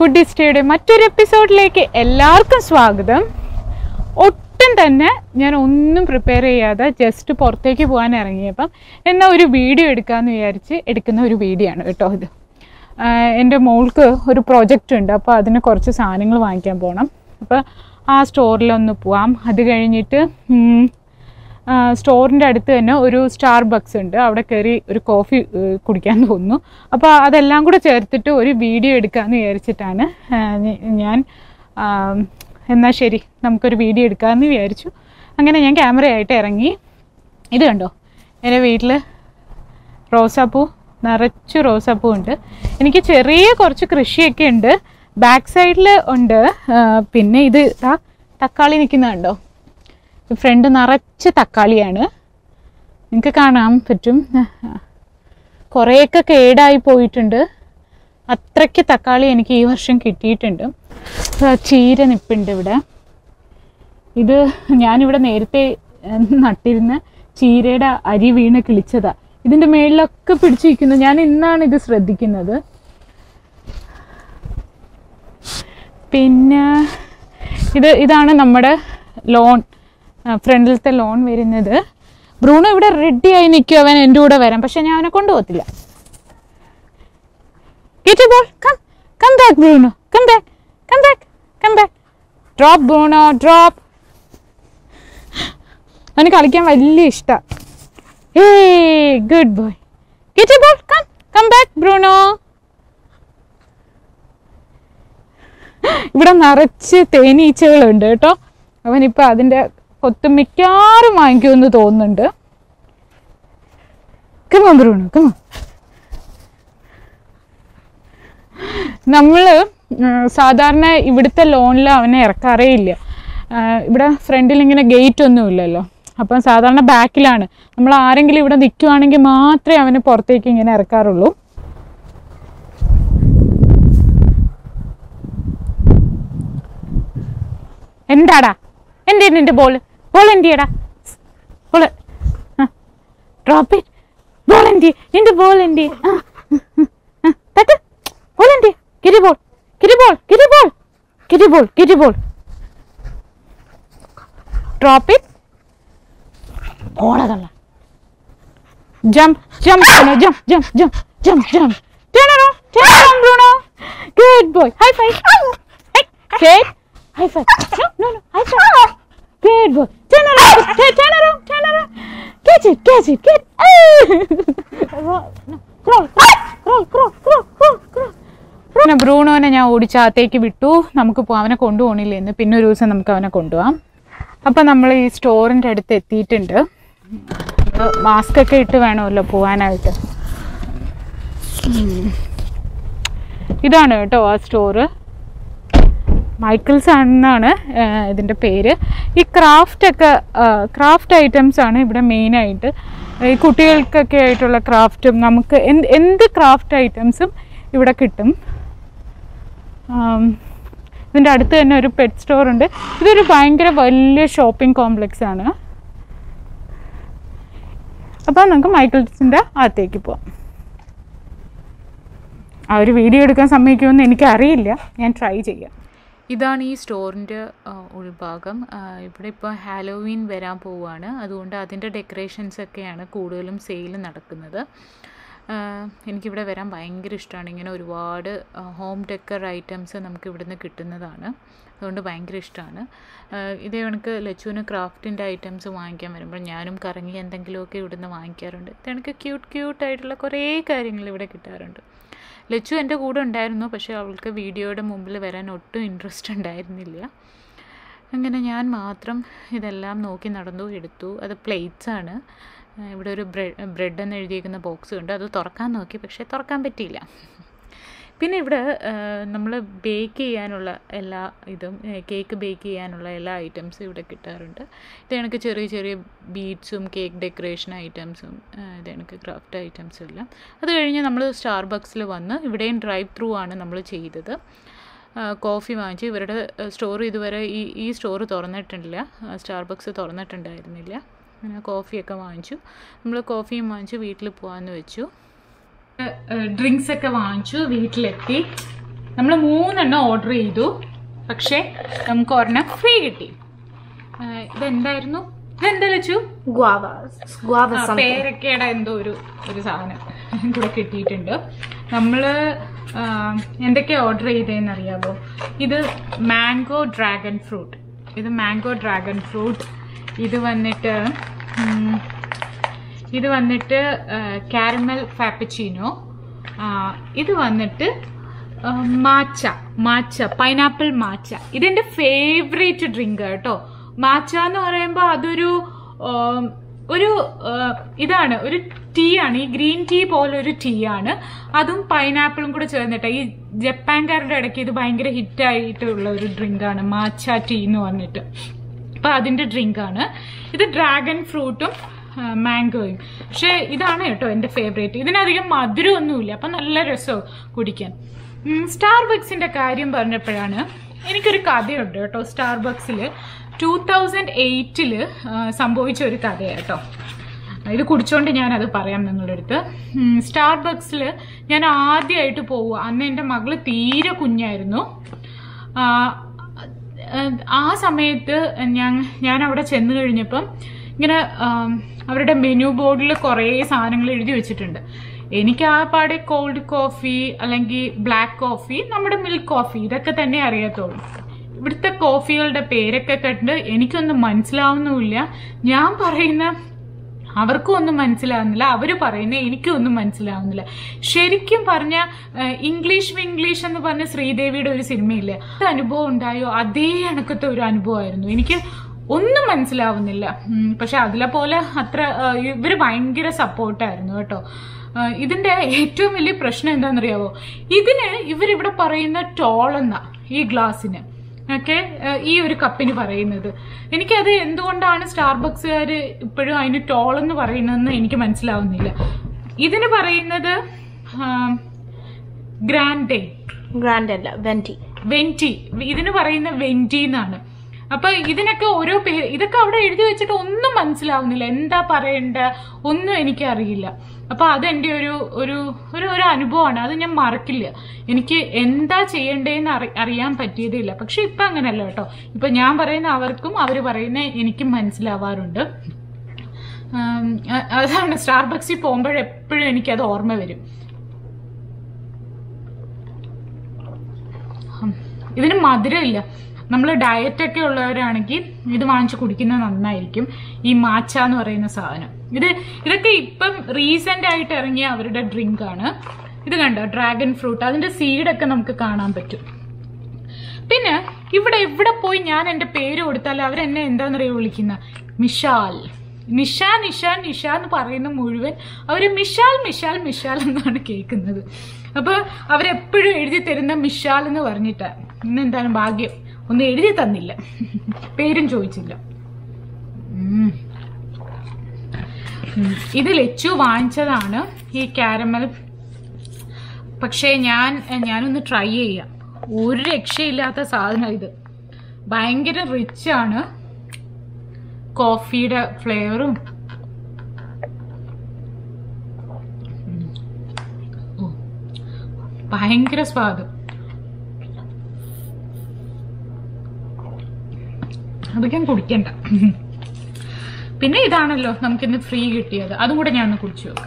Food ഹിസ്റ്ററിയുടെ മറ്റൊരു എപ്പിസോഡിലേക്ക് എല്ലാവർക്കും സ്വാഗതം ഒട്ടും തന്നെ ഞാൻ ഒന്നും പ്രിപ്പയർ ചെയ്യാതെ ജസ്റ്റ് പുറത്തേക്ക് പോകാൻ ഇറങ്ങിയപ്പം എന്നാൽ ഒരു വീഡിയോ എടുക്കാമെന്ന് വിചാരിച്ച് എടുക്കുന്ന ഒരു വീഡിയോ ആണ് കേട്ടോ ഇത് ആഹ് എൻ്റെ മോൾക്ക് ഒരു പ്രൊജക്റ്റ് ഉണ്ട് അപ്പോൾ അതിന് കുറച്ച് സാധനങ്ങൾ വാങ്ങിക്കാൻ പോകണം അപ്പോൾ ആ സ്റ്റോറിലൊന്ന് പോവാം അത് കഴിഞ്ഞിട്ട് ഉം, സ്റ്റോറിൻ്റെ അടുത്ത് തന്നെ ഒരു സ്റ്റാർ ബക്സ് ഉണ്ട് അവിടെ കയറി ഒരു കോഫി ഏഹ്, കുടിക്കാൻ തോന്നുന്നു അപ്പോൾ അതെല്ലാം കൂടെ ചേർത്തിട്ട് ഒരു വീഡിയോ എടുക്കാമെന്ന് വിചാരിച്ചിട്ടാണ് ആഹ്, ഞ- ഞാൻ ആം, എന്നാൽ ശരി നമുക്കൊരു വീഡിയോ എടുക്കാമെന്ന് വിചാരിച്ചു അങ്ങനെ ഞാൻ ക്യാമറയായിട്ട് ഇറങ്ങി ഇത് കണ്ടോ എൻ്റെ വീട്ടിൽ റോസാപ്പൂ നിറച്ച് റോസാപ്പൂ ഉണ്ട് എനിക്ക് ചെറിയ കുറച്ച് കൃഷിയൊക്കെ ഉണ്ട് ബാക്ക് സൈഡിൽ ഉണ്ട് ആഹ്, പിന്നെ ഇത് ദാ തക്കാളി നിൽക്കുന്നത് കണ്ടോ ഫ്രണ്ട് നിറച്ച് തക്കാളിയാണ് നിങ്ങൾക്ക് കാണാൻ പറ്റും കുറേയൊക്കെ കേടായി പോയിട്ടുണ്ട് അത്രയ്ക്ക് തക്കാളി എനിക്ക് ഈ വർഷം കിട്ടിയിട്ടുണ്ട് ആ, ചീര നിപ്പുണ്ട് ഇവിടെ ഇത് ഞാനിവിടെ നേരത്തെ ഏഹ്, നട്ടിരുന്ന ചീരയുടെ അരി വീണ് കിളിച്ചതാ ഇതിൻ്റെ മേളിലൊക്കെ പിടിച്ചിരിക്കുന്നു ഞാൻ ഇന്നാണ് ഇത് ശ്രദ്ധിക്കുന്നത് പിന്നെ ഇത് ഇതാണ് നമ്മുടെ ലോൺ ഫ്രണ്ടിലത്തെ ലോൺ വരുന്നത് ബ്രൂണോ ഇവിടെ റെഡി ആയി നിൽക്കും അവൻ എൻ്റെ കൂടെ വരാൻ പക്ഷെ ഞാൻ അവനെ കൊണ്ടുപോകത്തില്ല get ball come come back Bruno come back come back come back drop Bruno drop അവന് കളിക്കാൻ വലിയ ഇഷ്ടമാണ് ഏ good boy get ball come come back Bruno ഇവിടെ നിറച്ച് തേനീച്ചകളുണ്ട് കേട്ടോ അവനിപ്പോൾ അതിൻ്റെ കൊത്ത് മിക്കാറും വാങ്ങിക്കുമെന്ന് തോന്നുന്നുണ്ട് കമ ബ്രൂണോ കമ നമ്മൾ സാധാരണ ഇവിടുത്തെ ലോണിൽ അവനെ ഇറക്കാറേ ഇല്ല ആ, ഇവിടെ ഫ്രണ്ടിൽ ഇങ്ങനെ ഗേറ്റ് ഒന്നും ഇല്ലല്ലോ അപ്പം സാധാരണ ബാക്കിലാണ് നമ്മൾ ആരെങ്കിലും ഇവിടെ നിൽക്കുവാണെങ്കിൽ മാത്രമേ അവനെ പുറത്തേക്ക് ഇങ്ങനെ ഇറക്കാറുള്ളൂ എന്താടാ എന്തേ നിന്റെ ബോൾ ബോൾ എന്തിയടാ ബോൾ ഡ്രോപ്പ് ഇറ്റ് ബോൾ എന്തി നിന്റെ ബോൾ എന്തി തട്ട് ബോൾ എന്തി കിരി ബോൾ കിരി ബോൾ കിരി ബോൾ കിരി ബോൾ കിരി ബോൾ ഡ്രോപ്പ് ഇറ്റ് ഓടതല്ല jump jump Bruno jump jump jump jump jump turn around turn around Bruno good boy high five hey shake high five no no no high five good boy turn around turn, turn around turn around catch it catch it get no, crawl crawl crawl crawl crawl crawl പിന്നെ ബ്രൂണോനെ ഞാൻ ഓടിച്ചകത്തേക്ക് വിട്ടു നമുക്ക് പോ അവനെ കൊണ്ടുപോകണില്ല എന്ന് പിന്നെ ഒരു ദിവസം നമുക്ക് അവനെ കൊണ്ടുപോകാം അപ്പം നമ്മൾ ഈ സ്റ്റോറിൻ്റെ അടുത്ത് എത്തിയിട്ടുണ്ട് മാസ്ക് ഒക്കെ ഇട്ട് വേണമല്ലോ പോകാനായിട്ട് ഉം. ഇതാണ് കേട്ടോ ആ സ്റ്റോറ് മൈക്കിൾസ് എന്നാണ് ഇതിൻ്റെ പേര് ഈ ക്രാഫ്റ്റ് ഒക്കെ ക്രാഫ്റ്റ് ഐറ്റംസ് ആണ് ഇവിടെ മെയിനായിട്ട് ഈ കുട്ടികൾക്കൊക്കെ ആയിട്ടുള്ള ക്രാഫ്റ്റും നമുക്ക് എന്ത് എന്ത് ക്രാഫ്റ്റ് ഐറ്റംസും ഇവിടെ കിട്ടും ആം, ഇതിൻ്റെ അടുത്ത് തന്നെ ഒരു പെറ്റ് സ്റ്റോർ ഉണ്ട് ഇതൊരു ഭയങ്കര വലിയ ഷോപ്പിംഗ് കോംപ്ലക്സ് ആണ് അപ്പോൾ നമുക്ക് മൈക്കിൾസിൻ്റെ അകത്തേക്ക് പോവാം ആ ഒരു വീഡിയോ എടുക്കാൻ സമ്മതിക്കുമെന്ന് എനിക്കറിയില്ല ഞാൻ ട്രൈ ചെയ്യാം ഇതാണ് ഈ സ്റ്റോറിൻ്റെ ഉൾഭാഗം ആ, ഇവിടെ ഇപ്പോൾ ഹാലോവീൻ വരാൻ പോവുകയാണ് അതുകൊണ്ട് അതിൻ്റെ ഡെക്കറേഷൻസ് ഒക്കെയാണ് കൂടുതലും സെയിൽ നടക്കുന്നത് ആ, എനിക്കിവിടെ വരാൻ ഭയങ്കര ഇഷ്ടമാണ് ഇങ്ങനെ ഒരുപാട് ഹോം ഡെക്കർ ഐറ്റംസ് നമുക്ക് ഇവിടുന്ന് കിട്ടുന്നതാണ് അതുകൊണ്ട് ഭയങ്കര ഇഷ്ടമാണ് ഇതേ കണക്ക് ലച്ചുവിന് ക്രാഫ്റ്റിൻ്റെ ഐറ്റംസ് വാങ്ങിക്കാൻ വരുമ്പോൾ ഞാനും കറങ്ങി എന്തെങ്കിലുമൊക്കെ ഇവിടുന്ന് വാങ്ങിക്കാറുണ്ട് ഇത് കണക്ക് ക്യൂട്ട് ക്യൂട്ടായിട്ടുള്ള കുറേ കാര്യങ്ങൾ ഇവിടെ കിട്ടാറുണ്ട് ലച്ചു എൻ്റെ കൂടെ ഉണ്ടായിരുന്നു പക്ഷേ അവൾക്ക് വീഡിയോയുടെ മുമ്പിൽ വരാൻ ഒട്ടും ഇൻട്രസ്റ്റ് ഉണ്ടായിരുന്നില്ല അങ്ങനെ ഞാൻ മാത്രം ഇതെല്ലാം നോക്കി നടന്നു എടുത്തു അത് പ്ലേറ്റ്സ് ആണ് ആ, ഇവിടെ ഒരു ബ്രെഡ് ബ്രെഡ് എന്ന് എഴുതിയിരിക്കുന്ന ബോക്സ് ഉണ്ട് അത് തുറക്കാൻ നോക്കി പക്ഷേ തുറക്കാൻ പറ്റിയില്ല പിന്നെ ഇവിടെ നമ്മൾ ബേക്ക് ചെയ്യാനുള്ള എല്ലാ ഇതും കേക്ക് ബേക്ക് ചെയ്യാനുള്ള എല്ലാ ഐറ്റംസും ഇവിടെ കിട്ടാറുണ്ട് ഇത് കണക്ക് ചെറിയ ചെറിയ ബീഡ്സും കേക്ക് ഡെക്കറേഷൻ ഐറ്റംസും ഇത് കണക്ക് ക്രാഫ്റ്റ് ഐറ്റംസും എല്ലാം അത് കഴിഞ്ഞ് നമ്മൾ സ്റ്റാർബക്സിൽ വന്ന് ഇവിടെയും ഡ്രൈവ് ത്രൂ ആണ് നമ്മൾ ചെയ്തത് കോഫി വാങ്ങിച്ച് ഇവരുടെ സ്റ്റോർ ഇതുവരെ ഈ ഈ സ്റ്റോർ തുറന്നിട്ടില്ല സ്റ്റാർബക്സ് തുറന്നിട്ടുണ്ടായിരുന്നില്ല അങ്ങനെ കോഫിയൊക്കെ വാങ്ങിച്ചു നമ്മൾ കോഫിയും വാങ്ങിച്ച് വീട്ടിൽ പോകാമെന്ന് വെച്ചു ഡ്രിങ്ക്സ് ഒക്കെ വാങ്ങിച്ചു വീട്ടിലെത്തി നമ്മൾ മൂന്നെണ്ണം ഓർഡർ ചെയ്തു പക്ഷേ നമുക്ക് ഒരെണ്ണം ഫ്രീ കിട്ടി ആ, ഇതെന്തായിരുന്നു ഇതെന്താ വെച്ചു Guavas. Guava ആ, something. പേരക്കയുടെ എന്തോ ഒരു ഒരു സാധനം കൂടെ കിട്ടിയിട്ടുണ്ട് നമ്മള് ആ, എന്തൊക്കെയാ ഓർഡർ ചെയ്തതെന്ന് അറിയാമോ ഇത് മാംഗോ ഡ്രാഗൺ ഫ്രൂട്ട് ഇത് മാംഗോ ഡ്രാഗൺ ഫ്രൂട്ട് ഇത് വന്നിട്ട് ഉം, ഇത് വന്നിട്ട് കാരമൽ ഫാപ്പച്ചീനോ ഇത് വന്നിട്ട് ആ, മാച്ച മാച്ച പൈനാപ്പിൾ മാച്ച ഇതെന്റെ ഫേവറേറ്റ് ഡ്രിങ്ക് കേട്ടോ മാച്ച എന്ന് പറയുമ്പോൾ അതൊരു ആം, ഒരു ആ, ഇതാണ് ഒരു ടീ ആണ് ഈ ഗ്രീൻ ടീ പോലെ ഒരു ടീ ആണ് അതും പൈനാപ്പിളും കൂടെ ചേർന്നിട്ട് ഈ ജപ്പാൻകാരുടെ ഇടയ്ക്ക് ഇത് ഭയങ്കര ഹിറ്റായിട്ടുള്ള ഒരു ഡ്രിങ്ക് ആണ് മാച്ച ടീ എന്ന് പറഞ്ഞിട്ട് അപ്പൊ അതിന്റെ ഡ്രിങ്ക് ആണ് ഇത് ഡ്രാഗൺ ഫ്രൂട്ടും മാംഗോയും പക്ഷെ ഇതാണ് കേട്ടോ എൻ്റെ ഫേവറേറ്റ് ഇതിനധികം മധുരമൊന്നുമില്ല അപ്പം നല്ല രസവും കുടിക്കാൻ സ്റ്റാർബക്സിന്റെ കാര്യം പറഞ്ഞപ്പോഴാണ് എനിക്കൊരു കഥയുണ്ട് കേട്ടോ സ്റ്റാർബക്സിൽ ടൂ തൗസൻഡ് എയ്റ്റില് സംഭവിച്ച ഒരു കഥയാണ് കേട്ടോ ഇത് കുടിച്ചോണ്ട് ഞാൻ അത് പറയാം നിങ്ങളുടെ അടുത്ത് സ്റ്റാർബക്സിൽ ഞാൻ ആദ്യമായിട്ട് പോവുക അന്ന് എൻ്റെ മകള് തീരെ കുഞ്ഞായിരുന്നു ആ, ഏഹ് ആ സമയത്ത് ഞാൻ ഞാൻ അവിടെ ചെന്ന് കഴിഞ്ഞപ്പം ഇങ്ങനെ ആം, അവരുടെ മെനു ബോർഡിൽ കുറേ സാധനങ്ങൾ എഴുതി വെച്ചിട്ടുണ്ട് എനിക്ക് ആ പാടെ കോൾഡ് കോഫി അല്ലെങ്കിൽ ബ്ലാക്ക് കോഫി നമ്മുടെ മിൽക്ക് കോഫി ഇതൊക്കെ തന്നെ അറിയത്തുള്ളൂ ഇവിടുത്തെ കോഫികളുടെ പേരൊക്കെ കണ്ട് എനിക്കൊന്നും മനസ്സിലാവുന്നുമില്ല ഞാൻ പറയുന്ന അവർക്കും ഒന്നും മനസ്സിലാവുന്നില്ല അവർ പറയുന്നത് എനിക്കും ഒന്നും മനസ്സിലാവുന്നില്ല ശരിക്കും പറഞ്ഞ ഇംഗ്ലീഷ് വിംഗ്ലീഷ് എന്ന് പറഞ്ഞ ശ്രീദേവിയുടെ ഒരു സിനിമയില്ലേ അത് അനുഭവം ഉണ്ടായോ അതേ കണക്കത്തെ ഒരു അനുഭവമായിരുന്നു എനിക്ക് ഒന്നും മനസ്സിലാവുന്നില്ല ഉം, പക്ഷെ അതിലെ പോലെ അത്ര ആ, ഇവര് ഭയങ്കര സപ്പോർട്ടായിരുന്നു കേട്ടോ ആ, ഇതിന്റെ ഏറ്റവും വലിയ പ്രശ്നം എന്താണെന്നറിയാവോ ഇതിന് ഇവരിവിടെ പറയുന്ന ടോൾ എന്നാ ഈ ഗ്ലാസ്സിന് ഒക്കെ ഈ ഒരു കപ്പിന് പറയുന്നത് എനിക്കത് എന്തുകൊണ്ടാണ് സ്റ്റാർബക്സുകാർ ഇപ്പോഴും അതിന് ടോൾ എന്ന് പറയുന്നതെന്ന് എനിക്ക് മനസ്സിലാവുന്നില്ല ഇതിന് പറയുന്നത് ഗ്രാൻഡേ Grandella. Venti. വെന്റി ഇതിന് പറയുന്ന വെന്റി എന്നാണ് അപ്പൊ ഇതിനൊക്കെ ഓരോ പേര് ഇതൊക്കെ അവിടെ എഴുതി വെച്ചിട്ട് ഒന്നും മനസ്സിലാവുന്നില്ല എന്താ പറയണ്ട ഒന്നും എനിക്കറിയില്ല അപ്പൊ അതെന്റെ ഒരു ഒരു ഒരു ഒരു അനുഭവമാണ് അത് ഞാൻ മറക്കില്ല എനിക്ക് എന്താ ചെയ്യേണ്ടതെന്ന് അറി അറിയാൻ പറ്റിയതില്ല പക്ഷെ ഇപ്പൊ അങ്ങനല്ല കേട്ടോ ഇപ്പൊ ഞാൻ പറയുന്ന അവർക്കും അവർ പറയുന്ന എനിക്കും മനസ്സിലാവാറുണ്ട് ഉം, അ- അതാണ് സ്റ്റാർബക്സിൽ പോകുമ്പോഴെപ്പോഴും എനിക്കത് ഓർമ്മ വരും ഉം. ഇതിന് മധുരമില്ല നമ്മൾ ഡയറ്റ് ഒക്കെ ഉള്ളവരാണെങ്കിൽ ഇത് വാങ്ങിച്ച് കുടിക്കുന്നത് നന്നായിരിക്കും ഈ മാച്ച എന്ന് പറയുന്ന സാധനം ഇത് ഇതൊക്കെ ഇപ്പം റീസെന്റ് ആയിട്ട് ഇറങ്ങിയ അവരുടെ ഡ്രിങ്ക് ആണ് ഇത് കണ്ടോ ഡ്രാഗൺ ഫ്രൂട്ട് അതിന്റെ സീഡൊക്കെ നമുക്ക് കാണാൻ പറ്റും പിന്നെ ഇവിടെ എവിടെ പോയി ഞാൻ എന്റെ പേര് കൊടുത്താൽ അവരെന്നെ എന്താണെന്നറിയോ വിളിക്കുന്ന മിഷാൽ നിഷ നിഷ നിഷ എന്ന് പറയുന്ന മുഴുവൻ അവര് മിഷാൽ മിഷാൽ മിഷാൽ എന്നാണ് കേൾക്കുന്നത് അപ്പൊ അവരെപ്പോഴും എഴുതി തരുന്ന മിഷാൽ എന്ന് പറഞ്ഞിട്ടാ ഇന്ന് എന്തായാലും ഭാഗ്യം ഒന്നും എഴുതി തന്നില്ല പേരും ചോദിച്ചില്ല ഉം. ഉം. ഇത് ലച്ചു വാങ്ങിച്ചതാണ് ഈ കാരമൽ പക്ഷേ ഞാൻ ഞാനൊന്ന് ട്രൈ ചെയ്യാം ഒരു രക്ഷയില്ലാത്ത സാധനം ഇത് ഭയങ്കര റിച്ച് ആണ് കോഫിയുടെ ഫ്ലേവറും ഉം. ഓ, ഭയങ്കര സ്വാദ് അത് ഞാൻ കുടിക്കണ്ട പിന്നെ ഇതാണല്ലോ നമുക്കിന്ന് ഫ്രീ കിട്ടിയത് അതും കൂടെ ഞാൻ ഒന്ന് കുടിച്ചു നോക്കാം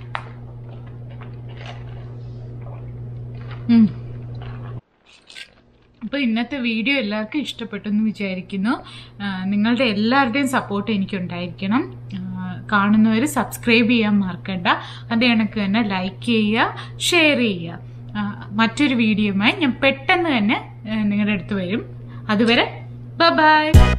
ഉം. അപ്പോൾ ഇന്നത്തെ വീഡിയോ എല്ലാവർക്കും ഇഷ്ടപ്പെട്ടെന്ന് വിചാരിക്കുന്നു ആ, നിങ്ങളുടെ എല്ലാവരുടെയും സപ്പോർട്ട് എനിക്കുണ്ടായിരിക്കണം കാണുന്നവർ സബ്സ്ക്രൈബ് ചെയ്യാൻ മറക്കണ്ട അത് കണക്ക് തന്നെ ലൈക്ക് ചെയ്യുക ഷെയർ ചെയ്യുക ആ, മറ്റൊരു വീഡിയോയുമായി ഞാൻ പെട്ടെന്ന് തന്നെ ആ, നിങ്ങളുടെ അടുത്ത് വരും അതുവരെ ബൈ